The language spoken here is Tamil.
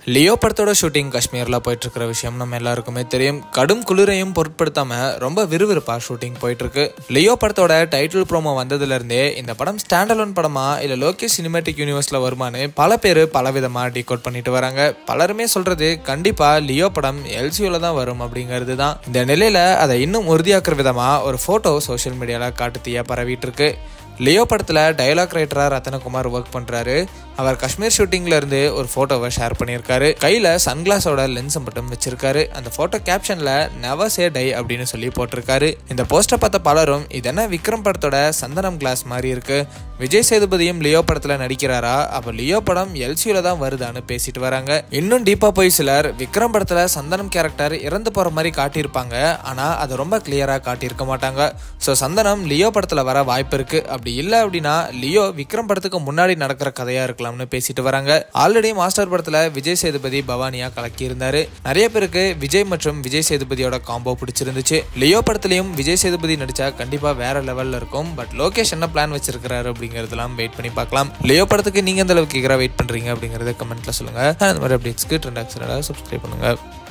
லியோ படத்தோட ஷூட்டிங் காஷ்மீரில் போயிட்டு இருக்கிற விஷயம் நம்ம எல்லாருக்குமே தெரியும் கடும் குளிரையும் பொருட்படுத்தாம ரொம்ப விறுவிறுப்பா ஷூட்டிங் போயிட்டு இருக்கு லியோ படத்தோட டைட்டில் ப்ரோமோ வந்ததுல இருந்தே இந்த படம் ஸ்டாண்டலோன் படமா இல்ல லோகேஷ் சினிமேட்டிக் யூனிவர்ஸ்ல வருமானு பல பேர் பல விதமா டிகோட் பண்ணிட்டு வராங்க பலருமே சொல்றது கண்டிப்பா லியோ படம் எல்சியூல தான் வரும் அப்படிங்கிறது தான் இந்த நிலையில அதை இன்னும் உறுதியாக்குற விதமா ஒரு போட்டோ சோஷியல் மீடியால காட்டுத்தீயா பரவிட்டு இருக்கு லியோ படத்தில் டைலாக் ரைட்டராக ரத்தனகுமார் ஒர்க் பண்ணுறாரு அவர் காஷ்மீர் ஷூட்டிங்ல இருந்து ஒரு ஃபோட்டோவை ஷேர் பண்ணியிருக்காரு கையில் சன்கிளாஸோட லென்ஸை மட்டும் வச்சிருக்காரு அந்த ஃபோட்டோ கேப்ஷனில் நெவர் சே டை அப்படின்னு சொல்லி போட்டிருக்காரு இந்த போஸ்டரை பார்த்த பலரும் இது என்ன விக்ரம் படத்தோட சந்தனம் கிளாஸ் மாதிரி இருக்கு விஜய் சேதுபதியும் லியோ படத்தில் நடிக்கிறாரா அப்போ லியோ படம் எல்சியூல தான் வருதான்னு பேசிட்டு வராங்க இன்னும் டீப்பா போய் சிலர் விக்ரம் படத்தில் சந்தனம் கேரக்டர் இறந்து போகிற மாதிரி காட்டியிருப்பாங்க ஆனால் அதை ரொம்ப கிளியராக காட்டியிருக்க மாட்டாங்க ஸோ சந்தனம் லியோ படத்தில் வர வாய்ப்பு இருக்கு அப்படி இல்லை அப்படின்னா லியோ விக்ரம் படத்துக்கு முன்னாடி நடக்கிற கதையா இருக்கலாம்னு பேசிட்டு வராங்க ஆல்ரெடி மாஸ்டர் படத்துல விஜய் சேதுபதி பவானியா கலக்கி இருந்தாரு நிறைய பேருக்கு விஜய் மற்றும் விஜய் சேதுபதியோட காம்போ பிடிச்சிருந்துச்சு லியோ படத்துலயும் விஜய் சேதுபதி நடிச்சா கண்டிப்பா வேற லெவல்ல இருக்கும் பட் லோகேஷ் என்ன பிளான் வச்சிருக்காரு அப்படிங்கறதெல்லாம் வெயிட் பண்ணி பார்க்கலாம் லியோ படத்துக்கு நீங்க எந்த அளவுக்கு வெயிட் பண்றீங்க அப்படிங்கறத கமெண்ட்ல சொல்லுங்க அந்த மாதிரி அப்டேட்ஸ்க்கு ட்ரெண்ட் ஆக்சனடா சப்ஸ்கிரைப் பண்ணுங்க